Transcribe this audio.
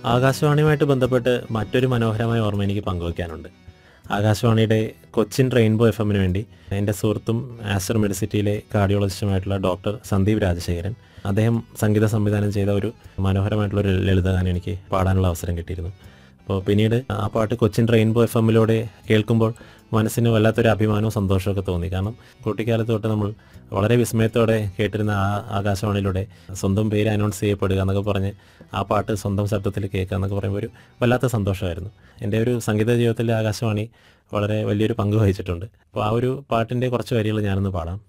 ആകാശവാണിയുമായിട്ട് ബന്ധപ്പെട്ട് മറ്റൊരു മനോഹരമായ ഓർമ്മ എനിക്ക് പങ്കുവയ്ക്കാനുണ്ട് ആകാശവാണിയുടെ കൊച്ചിൻ റെയിൻബോ എഫ് എമ്മിന് വേണ്ടി എൻ്റെ സുഹൃത്തും ആസ്റ്റർ മെഡിസിറ്റിയിലെ കാർഡിയോളജിസ്റ്റുമായിട്ടുള്ള ഡോക്ടർ സന്ദീപ് രാജശേഖരൻ അദ്ദേഹം സംഗീത സംവിധാനം ചെയ്ത ഒരു മനോഹരമായിട്ടുള്ള ഒരു ലളിതഗാനം എനിക്ക് പാടാനുള്ള അവസരം കിട്ടിയിരുന്നു അപ്പോൾ പിന്നീട് ആ പാട്ട് കൊച്ചിൻ റെയിൻബോ എഫ് എമ്മിലൂടെ കേൾക്കുമ്പോൾ മനസ്സിന് വല്ലാത്തൊരു അഭിമാനവും സന്തോഷമൊക്കെ തോന്നി കാരണം കുട്ടിക്കാലത്ത് തൊട്ട് നമ്മൾ വളരെ വിസ്മയത്തോടെ കേട്ടിരുന്ന ആ ആകാശവാണിയിലൂടെ സ്വന്തം പേര് അനൗൺസ് ചെയ്യപ്പെടുക എന്നൊക്കെ പറഞ്ഞ് ആ പാട്ട് സ്വന്തം ശബ്ദത്തിൽ കേൾക്കുക എന്നൊക്കെ പറയുമ്പോൾ ഒരു വല്ലാത്ത സന്തോഷമായിരുന്നു എൻ്റെ ഒരു സംഗീത ജീവിതത്തിൽ ആകാശവാണി വളരെ വലിയൊരു പങ്ക് വഹിച്ചിട്ടുണ്ട് അപ്പോൾ ആ ഒരു പാട്ടിൻ്റെ കുറച്ച് വരികൾ ഞാനൊന്ന് പാടാം